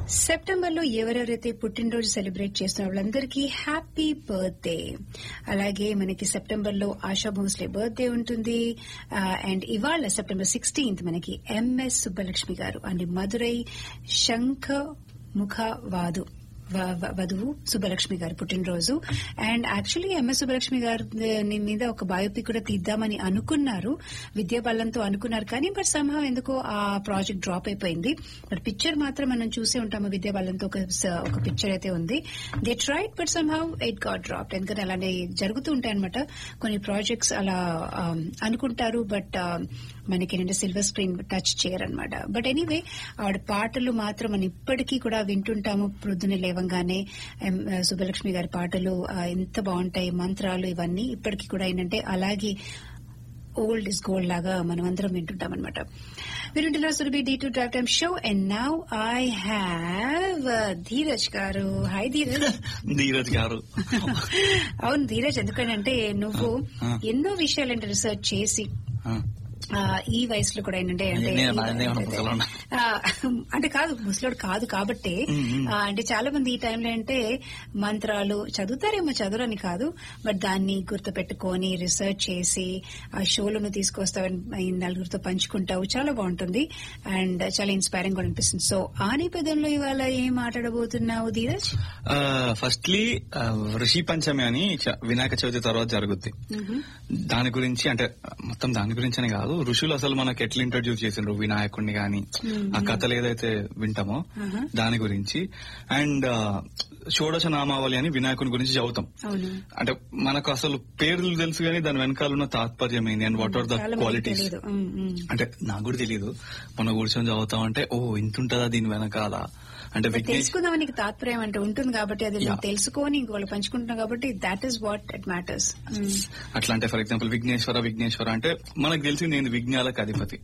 September లో ఎవరెవరైతే పుట్టినరోజు సెలబ్రేట్ చేస్తున్న వాళ్ళందరికీ హ్యాపీ బర్త్డే అలాగే మనకి సెప్టెంబర్ లో ఆశా భోస్లే బర్త్డే ఉంటుంది అండ్ ఇవాళ సెప్టెంబర్ సిక్స్టీన్త్ మనకి ఎంఎస్ సుబ్బలక్ష్మి గారు అండ్ మధురై శంఖ ముఖవాదు వ- వ- వధువు సుబ్బలక్ష్మి గారు పుట్టినరోజు అండ్ యాక్చువల్లీ ఎంఎస్ సుబ్బలక్ష్మి గారి మీద ఒక బయోపిక్ కూడా తీద్దామని అనుకున్నారు విద్యా బలంతో అనుకున్నారు కానీ బట్ సంభవం ఎందుకో ఆ ప్రాజెక్ట్ డ్రాప్ అయిపోయింది బట్ పిక్చర్ మాత్రం మనం చూసే ఉంటాము విద్యా బలంతో ఒక స- ఒక పిక్చర్ అయితే ఉంది they tried but somehow it got drop ఎందుకంటే అలానే జరుగుతూ ఉంటాయి అనమాట కొన్ని ప్రాజెక్ట్స్ అలా um, అనుకుంటారు బట్ మనకి ఏంటంటే సిల్వర్ స్క్రీన్ టచ్ చేయరనమాట బట్ ఎనీవే ఆవిడ పాటలు మాత్రం మనం ఇప్పటికీ కూడా వింటుంటాము ప్రొద్దున లేవంగానే ఎం, ఆ, సుబ్బలక్ష్మి గారి పాటలు ఆ, ఎంత బాగుంటాయి మంత్రాలు ఇవన్నీ ఇప్పటికీ కూడా ఏంటంటే అలాగే ఓల్డ్ ఇస్ గోల్డ్ లాగా మనం అందరం వింటుంటాం అనమాట వింటున్నారు Surabhi D to drive time show and now I have Dheeraj garu hi Dheeraj Dheeraj గారు అవును ధీరజ్ ఎందుకంటే నువ్వు ఆ. ఎన్నో విషయాలు రీసెర్చ్ చేసి ఆ, ఆ, ఈ వయసులో కూడా ఏంటంటే అంటే నేను ఈ- నాదేమన్నా ముసలోడా? ఆ, అంటే కాదు ముసలోడు కాదు కాబట్టి మ్మ్, మ్మ్. ఆ, అంటే చాలా మంది ఈ టైంలో అంటే మంత్రాలు చదువుతారేమో చదువురని కాదు బట్ దాన్ని గుర్తు పెట్టుకొని రీసెర్చ్ చేసి ఆ షోలను తీసుకొస్తావు ఈ నలుగురితో పంచుకుంటావు చాలా బాగుంటుంది అండ్ చాలా ఇన్స్పైరింగ్ కూడా అనిపిస్తుంది సో ఆ నేపథ్యంలో ఇవాళ ఏం మాట్లాడబోతున్నావు ధీరజ్ ఫస్ట్లీ ఋషి పంచమి అని చ- వినాయక చవితి తర్వాత జరుగుద్ది దాని గురించి అంటే మొత్తం దాని గురించి అని కాదు ఋషులు అసలు మనకి ఎట్లా ఇంట్రడ్యూస్ చేసిండ్రు వినాయకుడిని గాని ఆ కథలు ఏదైతే వింటామో Uh-huh. దాని గురించి అండ్ షోడశ నామావళి అని వినాయకుని గురించి చదువుతాం అవును అంటే మనకు అసలు పేర్లు తెలుసు కానీ దాని వెనకాల ఉన్న తాత్పర్యం ఏంది అండ్ వాట్ ఆర్ ద చాలా మందికి క్వాలిటీస్ తెలియదు ఉమ్, ఉమ్. అంటే నాకు కూడా తెలియదు మొన్న కూర్చొని చదువుతాం అంటే ఓ ఇంత ఉంటుందా దీని వెనకాల అంటే బట్ విఘ్నేష్ తెలుసుకుందామని నీకు తాత్పర్యం అంటే ఉంటుంది కాబట్టి అది నువ్వు Yeah. తెలుసుకొని ఇంక వాళ్ళు పంచుకుంటున్నావు కాబట్టి that is what it matters అట్లా అంటే ఫర్ ఎగ్జాంపుల్ విఘ్నేశ్వర విఘ్నేశ్వర అంటే మనకు తెలిసి నేను విజ్ఞాలకు అధిపతి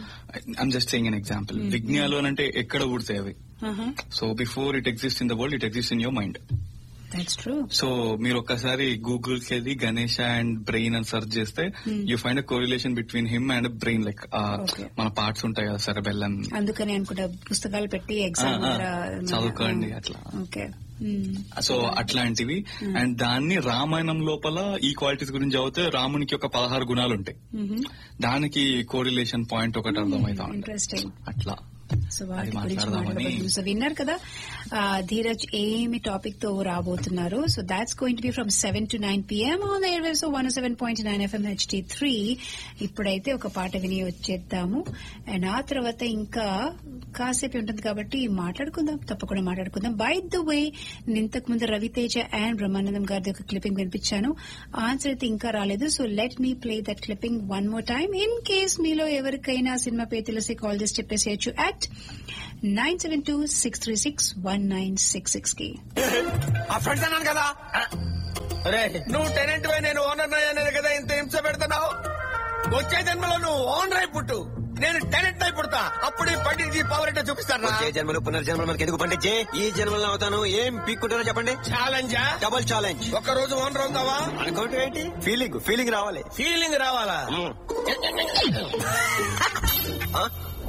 I'm just saying an example విజ్ఞాలు అని అంటే ఎక్కడ పుడతాయి అవి so before it exist in the world it exist in your mind that's true so మీరు ఒక్కసారి గూగుల్ కి వెళ్ళి గణేష్ అండ్ బ్రెయిన్ అని సెర్చ్ చేస్తే you find a correlation between him and brain like Okay. మన పార్ట్స్ ఉంటాయి కదా సరే బెల్లం అందుకని అనుకుంటా పుస్తకాలు పెట్టి ఎగ్జామ్ ఆ, ఆ, చదువుకోండి అట్లా. ఓకే సో అట్లాంటివి అండ్ దాన్ని రామాయణం లోపల ఈ క్వాలిటీస్ గురించి చదివితే రామునికి ఒక పదహారు గుణాలు ఉంటాయి దానికి కోరిలేషన్ పాయింట్ ఒకటి అర్థమవుతా ఉంటుంది ఇంట్రెస్టింగ్ అట్లా సో అది వాటి గురించి మాట్లాడదామని మాట్లాడబోతున్నాం సో విన్నారు కదా ఆ, ధీరజ్ ఏమి టాపిక్ తో రాబోతున్నారు so that's going to be from seven to nine PM on airwaves one seven point nine FM HD three ఇప్పుడైతే ఒక పాట విని వచ్చేద్దాము అండ్ ఆ తర్వాత ఇంకా కాసేపు ఉంటుంది కాబట్టి మాట్లాడుకుందాం తప్పకుండా మాట్లాడుకుందాం బై ద వే నేను ఇంతకు ముందు రవితేజ అండ్ బ్రహ్మానందం గారి ఒక క్లిప్పింగ్ వినిపించాను ఆన్సర్ అయితే ఇంకా రాలేదు so let me play that clipping one more time in case మీలో ఎవరికైనా సినిమా పేరు తెలిసి కాల్ చేసి చెప్పేసేయచ్చు at nine seven two six three six one nine six six కి ఆ ఫ్రెండ్స్ అన్నాను కదా అరే నువ్వు టెనెంట్ వై నేను ఓనర్ అయ్యాను కదా ఇంత హింస పెడుతున్నావు వచ్చే జన్మలో నువ్వు ఓనర్ అయి పుట్టు నేను టెనెంట్ అయి పుడతా అప్పుడు ఈ పండిట్జీ పవర్ ఏంటో చూపిస్తాను వచ్చే జన్మలు పునర్జన్మలు మనకి ఎందుకు పండించే ఈ జన్మలో అవుతాను ఏం పీక్కుంటారో చెప్పండి ఛాలెంజా డబుల్ ఛాలెంజ్ ఒక రోజు ఓనర్ అవుతావా అనుకోవటం ఏంటి ఫీలింగ్ ఫీలింగ్ రావాలి ఫీలింగ్ రావాలా మ్మ్. ఆ?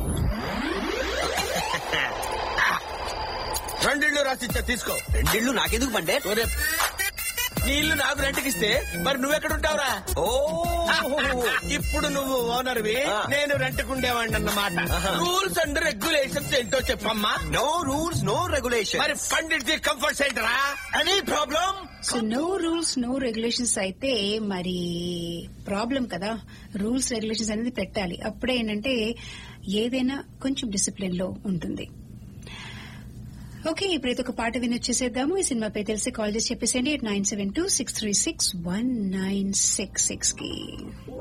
రెండిళ్ళు రాసిచ్చా తీసుకో రెండిళ్ళు నాకెందుకు పండే ఒరే, నీ ఇల్లు నాకు రెంట్కిస్తే మరి నువ్వెక్కడ ఉంటావురా ఓ ఇప్పుడు నువ్వు ఓనర్వి ఆ. నేను రెంట్కుండేవాడిని అన్నమాట ఆహా. రూల్స్ అండ్ రెగ్యులేషన్స్ ఏంటో చెప్పమ్మా నో రూల్స్ నో రెగ్యులేషన్ మరి పండిట్జీ కంఫర్ట్ సెంటరా any problem so no rules no regulations అయితే మరి ప్రాబ్లం కదా రూల్స్ రెగ్యులేషన్స్ అనేది పెట్టాలి అప్పుడే ఏంటంటే ఏదైనా కొంచెం డిసిప్లిన్ లో ఉంటుంది ఓకే ఇప్పుడైతే ఒక పాట విని వచ్చేసేద్దాము ఈ సినిమాపై తెలిసి కాల్ చేసి చెప్పేసేయండి eight nine seven two six three six one nine six six కి